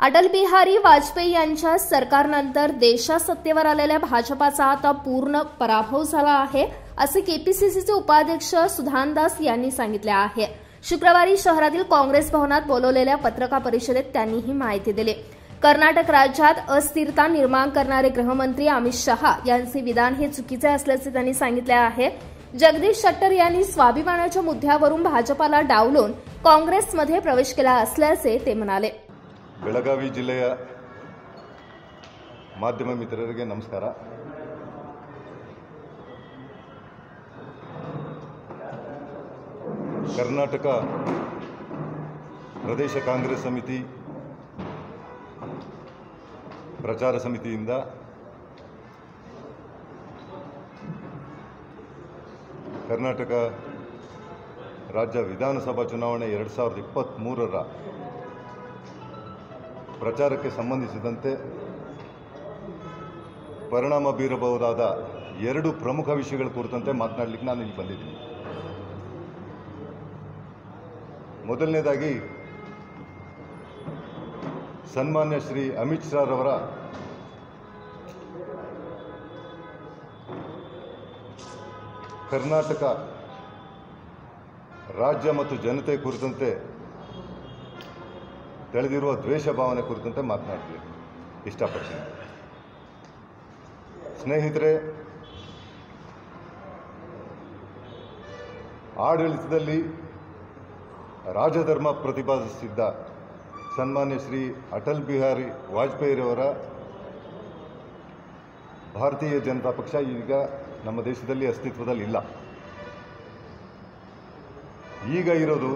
अटल बिहारी वाजपेयी यांच्या सरकारनंतर देशात सत्तेवर आलेल्या भाजपाचा आता पूर्ण पराभव झाला आहे असे केपीसीसीचे उपाध्यक्ष सुधानदास यांनी सांगितले आहे शुक्रवारी शहरातील काँग्रेस भवनात बोलवलेल्या पत्रकार परिषदेत त्यांनी ही माहिती दिली कर्नाटक राज्यात अस्थिरता निर्माण करणारे गृहमंत्री अमित शहा यांचे विधान हे चुकीचे असल्याचे त्यांनी सांगितले आहे जगदीश शट्टर यांनी स्वाभिमानाच्या मुद्द्यावरून भाजपाला डावलून काँग्रेसमध्ये प्रवेश केला असल्याचे ते म्हणाले ಬೆಳಗಾವಿ ಜಿಲ್ಲೆಯ ಮಾಧ್ಯಮ ಮಿತ್ರರಿಗೆ ನಮಸ್ಕಾರ ಕರ್ನಾಟಕ ಪ್ರದೇಶ ಕಾಂಗ್ರೆಸ್ ಸಮಿತಿ ಪ್ರಚಾರ ಸಮಿತಿಯಿಂದ ಕರ್ನಾಟಕ ರಾಜ್ಯ ವಿಧಾನಸಭಾ ಚುನಾವಣೆ ಎರಡು ಸಾವಿರದ ಇಪ್ಪತ್ತ್ಮೂರರ ಪ್ರಚಾರಕ್ಕೆ ಸಂಬಂಧಿಸಿದಂತೆ ಪರಿಣಾಮ ಬೀರಬಹುದಾದ ಎರಡು ಪ್ರಮುಖ ವಿಷಯಗಳ ಕುರಿತಂತೆ ಮಾತನಾಡಲಿಕ್ಕೆ ನಾನು ಇಲ್ಲಿ ಬಂದಿದ್ದೀನಿ ಮೊದಲನೇದಾಗಿ ಸನ್ಮಾನ್ಯ ಶ್ರೀ ಅಮಿತ್ ಶಾರವರ ಕರ್ನಾಟಕ ರಾಜ್ಯ ಮತ್ತು ಜನತೆ ಕುರಿತಂತೆ ತಳೆದಿರುವ ದ್ವೇಷ ಭಾವನೆ ಕುರಿತಂತೆ ಮಾತನಾಡ್ತೀನಿ ಇಷ್ಟಪಡ್ತೀನಿ ಸ್ನೇಹಿತರೆ ಆಡಳಿತದಲ್ಲಿ ರಾಜಧರ್ಮ ಪ್ರತಿಪಾದಿಸಿದ್ದ ಸನ್ಮಾನ್ಯ ಶ್ರೀ ಅಟಲ್ ಬಿಹಾರಿ ವಾಜಪೇಯಿರವರ ಭಾರತೀಯ ಜನತಾ ಪಕ್ಷ ಈಗ ನಮ್ಮ ದೇಶದಲ್ಲಿ ಅಸ್ತಿತ್ವದಲ್ಲಿ ಇಲ್ಲ ಈಗ ಇರೋದು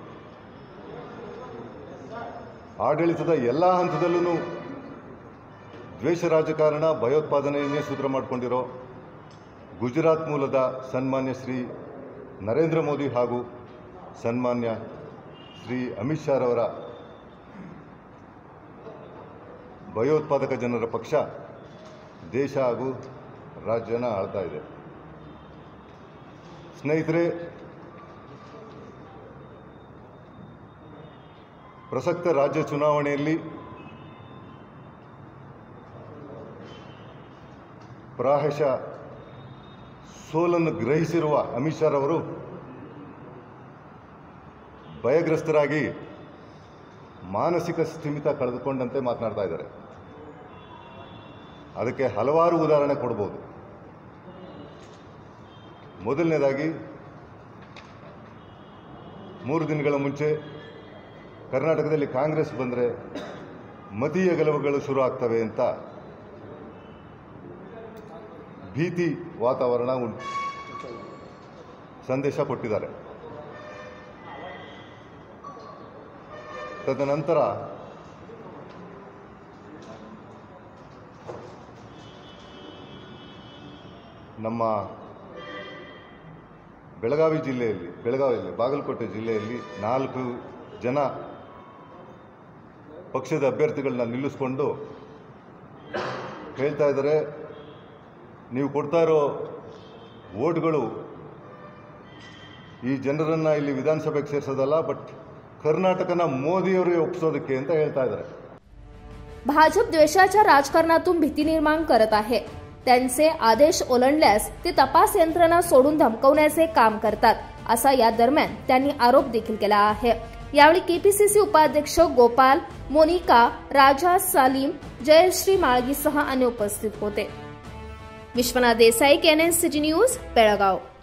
ಆಡಳಿತದ ಎಲ್ಲ ಹಂತದಲ್ಲೂ ದ್ವೇಷ ರಾಜಕಾರಣ ಭಯೋತ್ಪಾದನೆಯನ್ನೇ ಸೂತ್ರ ಮಾಡಿಕೊಂಡಿರೋ ಗುಜರಾತ್ ಮೂಲದ ಸನ್ಮಾನ್ಯ ಶ್ರೀ ನರೇಂದ್ರ ಮೋದಿ ಹಾಗೂ ಸನ್ಮಾನ್ಯ ಶ್ರೀ ಅಮಿತ್ ಶಾರವರ ಭಯೋತ್ಪಾದಕ ಜನರ ಪಕ್ಷ ದೇಶ ಹಾಗೂ ರಾಜ್ಯನ ಆಳ್ತಾ ಇದೆ ಸ್ನೇಹಿತರೆ ಪ್ರಸಕ್ತ ರಾಜ್ಯ ಚುನಾವಣೆಯಲ್ಲಿ ಪ್ರಾಯಶಃ ಸೋಲನ್ನು ಗ್ರಹಿಸಿರುವ ಅಮಿತ್ ಶಾರವರು ಭಯಗ್ರಸ್ತರಾಗಿ ಮಾನಸಿಕ ಸ್ಥಿಮಿತ ಕಳೆದುಕೊಂಡಂತೆ ಮಾತನಾಡ್ತಾ ಇದ್ದಾರೆ ಅದಕ್ಕೆ ಹಲವಾರು ಉದಾಹರಣೆ ಕೊಡ್ಬೋದು ಮೊದಲನೇದಾಗಿ ಮೂರು ದಿನಗಳ ಮುಂಚೆ ಕರ್ನಾಟಕದಲ್ಲಿ ಕಾಂಗ್ರೆಸ್ ಬಂದರೆ ಮತೀಯ ಗೆಲುವುಗಳು ಶುರು ಆಗ್ತವೆ ಅಂತ ಭೀತಿ ವಾತಾವರಣ ಉಂಟು ಸಂದೇಶ ಕೊಟ್ಟಿದ್ದಾರೆ ತದನಂತರ ನಮ್ಮ ಬೆಳಗಾವಿ ಜಿಲ್ಲೆಯಲ್ಲಿ ಬೆಳಗಾವಿಯಲ್ಲಿ ಬಾಗಲಕೋಟೆ ಜಿಲ್ಲೆಯಲ್ಲಿ ನಾಲ್ಕು ಜನ ಪಕ್ಷದ ಅಭ್ಯರ್ಥಿಗಳನ್ನ ನಿಲ್ಲಿಸ್ಕೊಂಡು ಹೇಳ್ತಾ ಇದ್ದಾರೆ ನೀವು ಕೊಡ್ತಾ ಇರೋ ಓಟ್ಗಳು ಈ ಜನರನ್ನು ಇಲ್ಲಿ ವಿಧಾನಸಭೆಗೆ ಸೇರಿಸೋದಲ್ಲ ಬಟ್ ಕರ್ನಾಟಕನ ಮೋದಿಯವರೇ ಒಪ್ಪಿಸೋದಕ್ಕೆ ಅಂತ ಹೇಳ್ತಾ ಇದ್ದಾರೆ भाजप द्वेषाच्या राजकारणातून भीती निर्माण करत आहे त्यांचे आदेश ओलांडल्यास ते तपास यंत्रणा सोडून धमकवण्याचे काम करतात असा या दरम्यान त्यांनी आरोप देखील केला आहे यावेळी केपीसीसी उपाध्यक्ष गोपाल मोनिका राजा सालीम जयश्री माळगीसह अन्य उपस्थित होते Vishwanath Desai KNN city news Belgaum